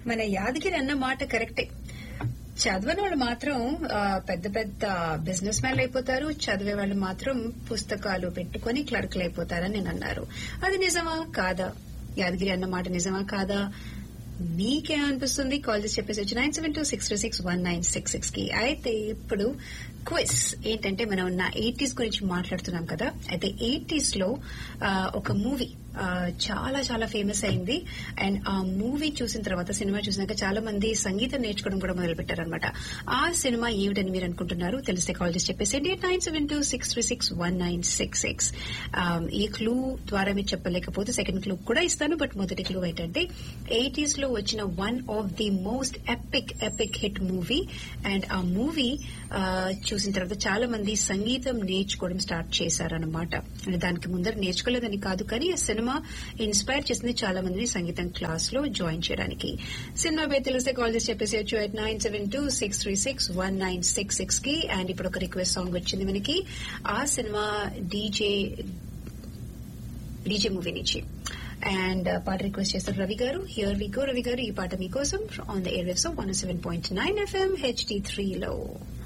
మన యాదగిరి అన్న మాట కరెక్టే చదవని వాళ్ళు మాత్రం ఆ, పెద్ద పెద్ద బిజినెస్ మ్యాన్లు అయిపోతారు చదివే వాళ్ళు మాత్రం పుస్తకాలు పెట్టుకుని క్లర్క్లు అయిపోతారని నేను అన్నారు అది నిజమా కాదా యాదగిరి అన్న మాట నిజమా కాదా మీకేమనిపిస్తుంది కాల్ చేసి చెప్పేసి వచ్చి nine seven two six two six one nine six six కి అయితే ఇప్పుడు క్విజ్ ఏంటంటే మనం నా ఎయిటీస్ గురించి మాట్లాడుతున్నాం కదా అయితే ఎయిటీస్ లో ఆ, ఒక మూవీ చాలా చాలా ఫేమస్ అయింది అండ్ ఆ మూవీ చూసిన తర్వాత సినిమా చూసినాక చాలా మంది సంగీతం నేర్చుకోవడం కూడా మొదలు పెట్టారనమాట ఆ సినిమా ఏమిటని మీరు అనుకుంటున్నారు తెలిస్తే కాల్ చేసి చెప్పేసి nine seven two six three six one nine six six ఈ క్లూ ద్వారా మీరు చెప్పలేకపోతే సెకండ్ క్లూ కూడా ఇస్తాను బట్ మొదటి క్లూ ఏంటంటే ఎయిటీస్ లో వచ్చిన one of the most epic epic hit movie and ఆ మూవీ చూసిన తర్వాత చాలా మంది సంగీతం నేర్చుకోవడం స్టార్ట్ చేశారనమాట అంటే దానికి ముందర నేర్చుకోలేదని కాదు కానీ ఆ సినిమా ఇన్స్పైర్ చేసింది చాలా మందిని సంగీతం క్లాస్ లో జాయిన్ చేయడానికి సినిమా పేరు తెలిస్తే కాల్ చేసి చెప్పేసి వచ్చు at nine seven two six three six one nine six six కి అండ్ ఇప్పుడు ఒక రిక్వెస్ట్ సాంగ్ వచ్చింది మనకి ఆ సినిమా డీజే డీజే మూవీ నుంచి అండ్ పాట రిక్వెస్ట్ చేస్తారు రవి గారు హియర్ వి గో రవి గారు ఈ పాట మీకోసం on the airwaves one seven point nine FM HD three లో